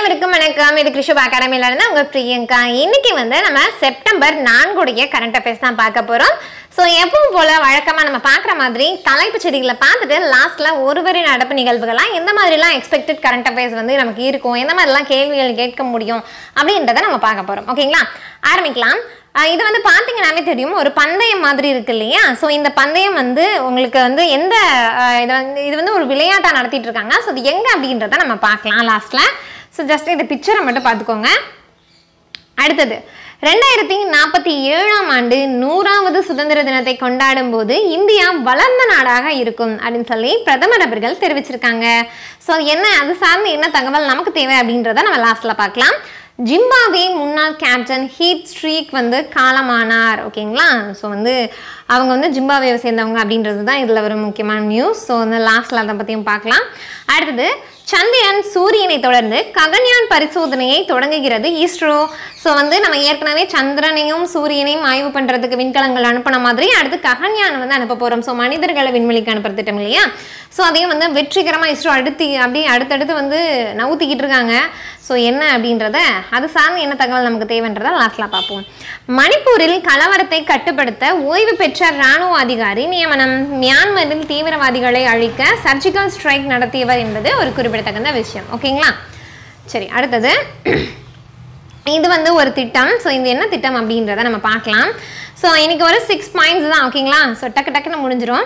அனைவருக்கும் வணக்கம் இது கிருஷப் அகாடமியில இருந்து உங்க பிரியங்கா இன்னைக்கு வந்து நம்ம செப்டம்பர் நான்குடைய கரண்ட் அஃபேர்ஸ் தான் பார்க்க போறோம் ஸோ எப்பவும் போல வழக்கமா நம்ம பார்க்குற மாதிரி தலைப்புச் செய்திகளை பார்த்துட்டு லாஸ்ட்ல ஒரு வரி நடப்பு நிகழ்வுகளா எந்த மாதிரிலாம் எக்ஸ்பெக்டட் கரண்ட் அஃபேர்ஸ் வந்து நமக்கு இருக்கும் எந்த மாதிரிலாம் கேள்விகள் கேட்க முடியும் அப்படின்றத நம்ம பார்க்க போறோம் ஓகேங்களா ஆரம்பிக்கலாம் அஹ் இது வந்து பார்த்தீங்கன்னாவே தெரியும் ஒரு பந்தயம் மாதிரி இருக்கு இல்லையா ஸோ இந்த பந்தயம் வந்து உங்களுக்கு வந்து எந்த அஹ், இது வந்து இது வந்து ஒரு விளையாட்டாக நடத்திட்டு இருக்காங்க ஸோ இது எங்கே அப்படின்றத நம்ம பார்க்கலாம் லாஸ்ட்டில் ஸோ ஜஸ்ட் இந்த பிக்சரை மட்டும் பார்த்துக்கோங்க அடுத்தது ரெண்டாயிரத்தி நாற்பத்தி ஏழாம் ஆண்டு நூறாவது சுதந்திர தினத்தை கொண்டாடும் போது இந்தியா வளர்ந்த நாடாக இருக்கும் அப்படின்னு சொல்லி பிரதமர் அவர்கள் தெரிவிச்சிருக்காங்க ஸோ என்ன அது சார்ந்து என்ன தகவல் நமக்கு தேவை அப்படின்றத நம்ம லாஸ்ட்ல பார்க்கலாம் ஜிம்பாவே முன்னாள் கேப்டன் ஹீட் ஸ்ட்ரீக் வந்து காலமானார் ஓகேங்களா ஸோ வந்து அவங்க வந்து ஜிம்பாவேவை சேர்ந்தவங்க அப்படின்றது தான் இதில் ஒரு முக்கியமான நியூஸ் ஸோ வந்து லாஸ்ட்டில் அதை பற்றியும் பார்க்கலாம் அடுத்தது சந்திரன் சூரியனை தொடர்ந்து ககன்யான் பரிசோதனையை தொடங்குகிறது இஸ்ரோ ஸோ வந்து நம்ம ஏற்கனவே சந்திரனையும் சூரியனையும் ஆய்வு பண்ணுறதுக்கு விண்கலங்கள் அனுப்பின மாதிரி அடுத்து ககன்யான் வந்து அனுப்ப போகிறோம் ஸோ மனிதர்களை விண்வெளிக்கு அனுப்புற திட்டம் இல்லையா ஸோ அதையும் வந்து வெற்றிகரமாக இஸ்ரோ அடுத்து அப்படியே அடுத்தடுத்து வந்து நவுத்திக்கிட்டு இருக்காங்க ஸோ என்ன அப்படின்றத அது சார்ந்து என்ன தகவல் நமக்கு தேவைன்றதை லாஸ்ட்டில் பார்ப்போம் மணிப்பூரில் கலவரத்தை கட்டுப்படுத்த ஓய்வு பெற்ற ராணுவ அதிகாரி நியமனம் மியான்மரில் தீவிரவாதிகளை அழிக்க சர்ஜிக்கல் ஸ்ட்ரைக் நடத்தியவர் என்பது ஒரு குறிப்பிடத்தகுந்த விஷயம் ஓகேங்களா சரி அடுத்தது இது வந்து ஒரு திட்டம் ஸோ இது என்ன திட்டம் அப்படின்றத நம்ம பார்க்கலாம் ஸோ இன்னைக்கு ஒரு சிக்ஸ் பாயிண்ட்ஸ் தான் ஓகேங்களா ஸோ டக்கு டக்குன்னு முடிஞ்சிரும்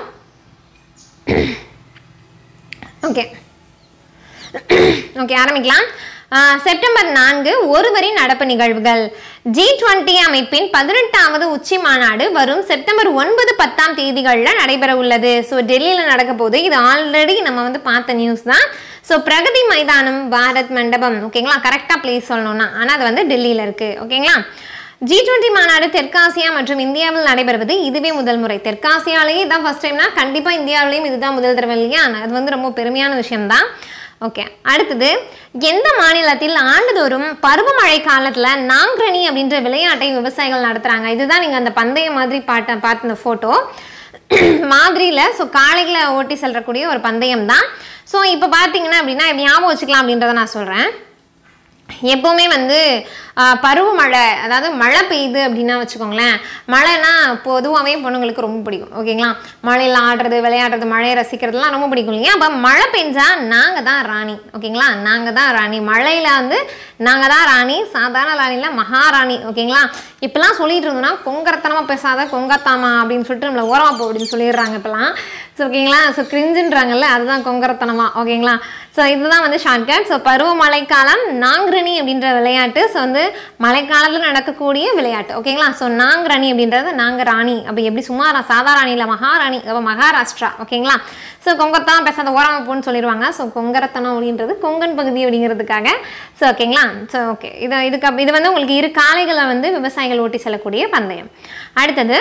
ஓகே ஓகே ஆரம்பிக்கலாம் ஆஹ் செப்டம்பர் நான்கு ஒரு வரி நடப்பு நிகழ்வுகள் ஜி டுவெண்ட்டி அமைப்பின் பதினெட்டாவது உச்சி மாநாடு வரும் செப்டம்பர் ஒன்பது பத்தாம் தேதிகளில் நடைபெற உள்ளது ஸோ டெல்லியில் நடக்க போகுது இது ஆல்ரெடி நம்ம வந்து பார்த்த நியூஸ் தான் ஸோ பிரகதி மைதானம் பாரத் மண்டபம் ஓகேங்களா கரெக்டாக பிளேஸ் சொல்லணும்னா ஆனால் அது வந்து டெல்லியில் இருக்குது ஓகேங்களா ஜி டுவெண்ட்டி மாநாடு தெற்காசியா மற்றும் இந்தியாவில் நடைபெறுவது இதுவே முதல் முறை தெற்காசியாலேயே இதான் ஃபர்ஸ்ட் டைம்னா கண்டிப்பாக இந்தியாவிலையும் இதுதான் முதல் தடவை இல்லையா அது வந்து ரொம்ப பெருமையான விஷயம்தான் ஓகே அடுத்தது எந்த மாநிலத்தில் ஆண்டுதோறும் பருவமழை காலத்தில் நாங்ரணி அப்படின்ற விளையாட்டை விவசாயிகள் நடத்துகிறாங்க இதுதான் நீங்கள் அந்த பந்தயம் மாதிரி பாட்ட பார்த்த இந்த ஃபோட்டோ மாதிரியில் ஸோ காளைகளை ஓட்டி செல்லக்கூடிய ஒரு பந்தயம் தான் ஸோ இப்போ பார்த்தீங்கன்னா அப்படின்னா இப்படி ஞாபகம் வச்சுக்கலாம் அப்படின்றத நான் சொல்கிறேன் எப்போவுமே வந்து ஆஹ், பருவமழை அதாவது மழை பெய்யுது அப்படின்னா வச்சுக்கோங்களேன் மழைனா பொதுவாகவே பொண்ணுங்களுக்கு ரொம்ப பிடிக்கும் ஓகேங்களா மழையில் ஆடுறது விளையாடுறது மழையை ரசிக்கிறதுலாம் ரொம்ப பிடிக்கும் இல்லையா அப்போ மழை பெஞ்சா நாங்கள் தான் ராணி ஓகேங்களா நாங்கள் தான் ராணி மழையில் வந்து நாங்கள் தான் ராணி சாதாரண ராணியில் மகாராணி ஓகேங்களா இப்பெல்லாம் சொல்லிட்டு இருந்தோம்னா கொங்கரத்தனமாக பேசாத கொங்கத்தாமா அப்படின்னு சொல்லிட்டு நம்மளை ஓரமா போ அப்படின்னு சொல்லிடுறாங்க இப்பெல்லாம் ஸோ ஓகேங்களா ஸோ கிரிஞ்சுன்றாங்கல்ல அதுதான் கொங்கரத்தனமா ஓகேங்களா ஸோ இதுதான் வந்து ஷார்ட்கட் ஸோ பருவமழை காலம் நாங்ரணி அப்படின்ற விளையாட்டு ஸோ வந்து மழைக்காலத்தில் நடக்கக்கூடிய விளையாட்டு ஓகேங்களா ஸோ நாங்ரணி அப்படின்றது நாங்க ராணி அப்படி எப்படி சும்மா ரா- சாதா ராணியில் மகாராணி அப்போ மகாராஷ்டிரா ஓகேங்களா ஸோ கொங்கத்தான் பேசாத ஓரமா போன்னு சொல்லிடுவாங்க ஸோ கொங்கரத்தனம் அப்படின்றது கொங்கன் பகுதி அப்படிங்கிறதுக்காக ஸோ ஓகேங்களா ஸோ ஓகே இது இதுக்கு அப்~ இது வந்து உங்களுக்கு இரு காளைகளை வந்து விவசாயிகள் ஓட்டி செல்லக்கூடிய பந்தயம் அடுத்தது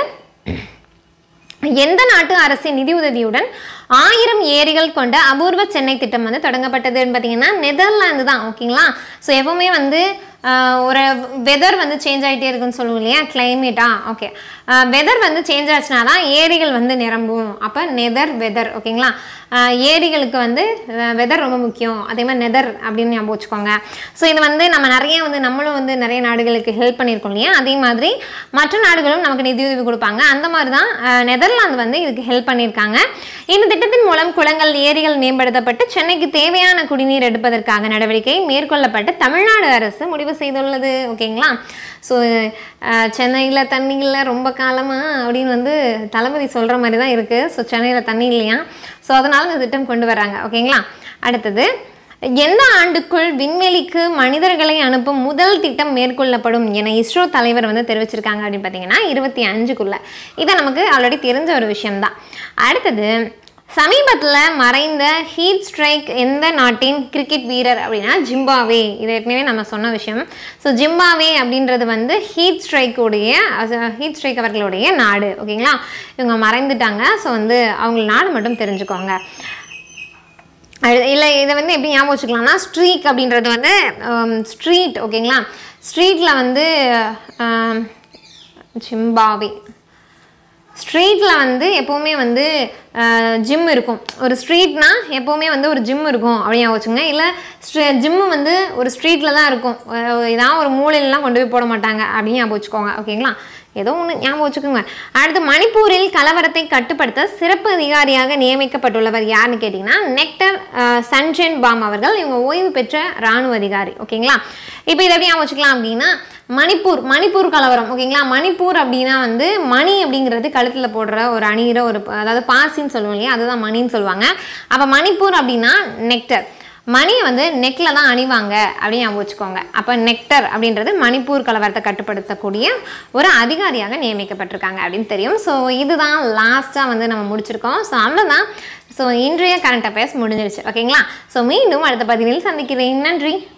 எந்த நாட்டு அரசின் நிதியுதவியுடன் ஆயிரம் ஏரிகள் கொண்ட அபூர்வ சென்னை திட்டம் வந்து தொடங்கப்பட்டதுன்னு பார்த்தீங்கன்னா நெதர்லாந்து தான் ஓகேங்களா ஸோ எப்பவுமே வந்து ஆஹ், ஒரு வெதர் வந்து சேஞ்ச் ஆகிட்டே இருக்குன்னு சொல்லுவோம் இல்லையா கிளைமேட்டா ஓகே வெதர் வந்து சேஞ்ச் ஆச்சுனா தான் ஏரிகள் வந்து நிரம்பும் அப்போ நெதர் வெதர் ஓகேங்களா ஆஹ், ஏரிகளுக்கு வந்து வெதர் ரொம்ப முக்கியம் அதே மாதிரி நெதர் அப்படின்னு ஞாபகம் வச்சுக்கோங்க ஸோ இது வந்து நம்ம நிறைய வந்து நம்மளும் வந்து நிறைய நாடுகளுக்கு ஹெல்ப் பண்ணியிருக்கோம் இல்லையா அதே மாதிரி மற்ற நாடுகளும் நமக்கு நிதியுதவி கொடுப்பாங்க அந்த மாதிரி தான் அஹ், நெதர்லாந்து வந்து இதுக்கு ஹெல்ப் பண்ணியிருக்காங்க இந்த திட்டத்தின் மூலம் குளங்கள் ஏரிகள் மேம்படுத்தப்பட்டு சென்னைக்கு தேவையான குடிநீர் எடுப்பதற்காக நடவடிக்கை மேற்கொள்ளப்பட்டு தமிழ்நாடு அரசு முடிவு செய்துள்ளது ஓகேங்களா ஸோ சென்னையில் தண்ணி இல்லை ரொம்ப காலமாக அப்படின்னு வந்து தளபதி சொல்கிற மாதிரி தான் இருக்குது ஸோ சென்னையில் தண்ணி இல்லையா ஸோ அதனால இந்த திட்டம் கொண்டு வராங்க ஓகேங்களா அடுத்தது எந்த ஆண்டுக்குள் விண்வெளிக்கு மனிதர்களை அனுப்பும் முதல் திட்டம் மேற்கொள்ளப்படும் என இஸ்ரோ தலைவர் வந்து தெரிவிச்சிருக்காங்க அப்படின்னு பார்த்தீங்கன்னா இருபத்தி அஞ்சுக்குள்ள இது நமக்கு ஆல்ரெடி தெரிஞ்ச ஒரு விஷயம்தான் அடுத்தது சமீபத்தில் மறைந்த ஹீட் ஸ்ட்ரைக் எந்த நாட்டின் கிரிக்கெட் வீரர் அப்படின்னா ஜிம்பாவே இது ஏற்கனவே நம்ம சொன்ன விஷயம் ஸோ ஜிம்பாவே அப்படின்றது வந்து ஹீட் ஸ்ட்ரைக்குடைய ஹீட் ஸ்ட்ரைக் அவர்களுடைய நாடு ஓகேங்களா இவங்க மறைந்துட்டாங்க ஸோ வந்து அவங்க நாடு மட்டும் தெரிஞ்சுக்கோங்க இல்லை இதை வந்து எப்படி ஞாபகம் வச்சுக்கலாம்னா ஸ்ட்ரீக் அப்படின்றது வந்து ஸ்ட்ரீட் ஓகேங்களா ஸ்ட்ரீட்டில் வந்து ஆம், ஜிம்பாவே ஸ்ட்ரீட்டில் வந்து எப்போவுமே வந்து ஜிம் இருக்கும் ஒரு ஸ்ட்ரீட்னா எப்போவுமே வந்து ஒரு ஜிம் இருக்கும் அப்படின்னு வச்சுங்க இல்லை ஜிம்மு வந்து ஒரு ஸ்ட்ரீட்டில் தான் இருக்கும் அஹ் இதான் ஒரு மூலையிலலாம் கொண்டு போய் போட மாட்டாங்க அப்படின்னு ஞாபகம் வச்சுக்கோங்க ஓகேங்களா ஏதோ ஒன்று ஞாபகம் வச்சுக்கோங்க அடுத்து மணிப்பூரில் கலவரத்தை கட்டுப்படுத்த சிறப்பு அதிகாரியாக நியமிக்கப்பட்டுள்ளவர் யாருன்னு கேட்டிங்கன்னா நெக்டர் அஹ், சன்ஜென் பாம் அவர்கள் இவங்க ஓய்வு பெற்ற இராணுவ அதிகாரி ஓகேங்களா இப்போ இதை எப்படி ஞாபகம் வச்சுக்கலாம் அப்படின்னா மணிப்பூர் மணிப்பூர் கலவரம் ஓகேங்களா மணிப்பூர் அப்படின்னா வந்து மணி அப்படிங்கிறது கழுத்தில் போடுற ஒரு அணிகிற ஒரு அதாவது பாசின்னு சொல்லுவோம் இல்லையா அதுதான் மணின்னு சொல்லுவாங்க அப்போ மணிப்பூர் அப்படின்னா நெக்டர் மணியை வந்து நெக்கில் தான் அணிவாங்க அப்படின்னு ஞாபகம் வச்சுக்கோங்க அப்போ நெக்டர் அப்படின்றது மணிப்பூர் கலவரத்தை கட்டுப்படுத்தக்கூடிய ஒரு அதிகாரியாக நியமிக்கப்பட்டிருக்காங்க அப்படின்னு தெரியும் ஸோ இதுதான் லாஸ்ட்டாக வந்து நம்ம முடிச்சிருக்கோம் ஸோ அவ்வளோதான் ஸோ இன்றைய கரண்ட் அஃபேர்ஸ் முடிஞ்சிருச்சு ஓகேங்களா ஸோ மீண்டும் அடுத்த பதிவில் சந்திக்கிறேன் நன்றி